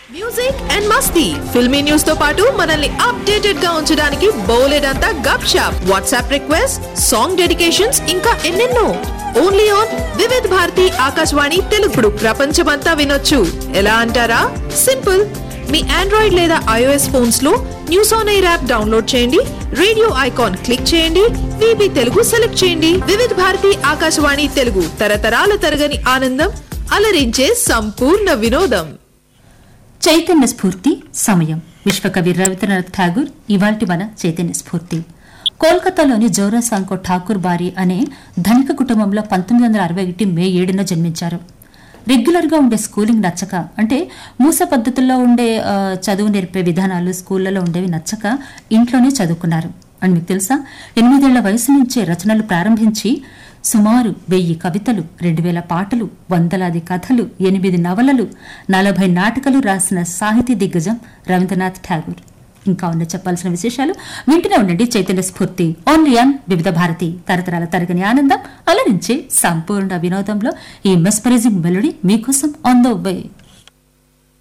music and మస్తీ filmy news తో పాటు మనల్ని అప్డేటెడ్ గా ఉంచడానికి బోలెడంతా గప్ షాప్ వాట్సాప్ రిక్వెస్ట్ సాంగ్ డెడికేషన్స్ ఇంకా ఎన్నెన్నో ఓన్లీ ఆన్ వివిధ్ భారతి ఆకాశవాణి తెలుగుడు ప్రపంచమంతా వినొచ్చు ఎలా అంటారా సింపుల్ మీ ఆండ్రాయిడ్ లేదా ఐఓఎస్ ఫోన్స్ లో news on air app download చేయండి రేడియో ఐకాన్ క్లిక్ చేయండి విబి తెలుగు సెలెక్ట్ చేయండి వివిధ భారతి ఆకాశవాణి తెలుగు తరతరాల తరగని ఆనందం అలరించే సంపూర్ణ వినోదం చైతన్య స్ఫూర్తి సమయం విశ్వకవి రవీంద్రనాథ్ ఠాగూర్ ఇవాల్టి మన చైతన్య స్ఫూర్తి కోల్కతాలోని జోరాసాంకో ఠాకూర్ బారి అనే ధనిక కుటుంబంలో పంతొమ్మిది వందల అరవై ఒకటి మే ఏడున జన్మించారు రెగ్యులర్ గా ఉండే స్కూలింగ్ నచ్చక అంటే మూస పద్ధతుల్లో ఉండే ఆ, చదువు నేర్పే విధానాలు స్కూళ్లలో ఉండేవి నచ్చక ఇంట్లోనే చదువుకున్నారు అని మీకు తెలుసా ఎనిమిదేళ్ల వయసు నుంచే రచనలు ప్రారంభించి సుమారు వెయ్యి కవితలు రెండు వేల పాటలు వందలాది కథలు ఎనిమిది నవలలు నలభై నాటకాలు రాసిన సాహితీ దిగ్గజం రవీంద్రనాథ్ ఠాగూర్ ఇంకా ఉన్న చెప్పాల్సిన విశేషాలు వింటూనే ఉండండి చైతన్య స్ఫూర్తి ఓన్లీ ఆన్ వివిధ భారతి తరతరాల తరగని ఆనందం అలరించే సంపూర్ణ వినోదంలో ఈ మెస్పరైజింగ్ మెలోడీ మీకోసం ఆన్ ద వే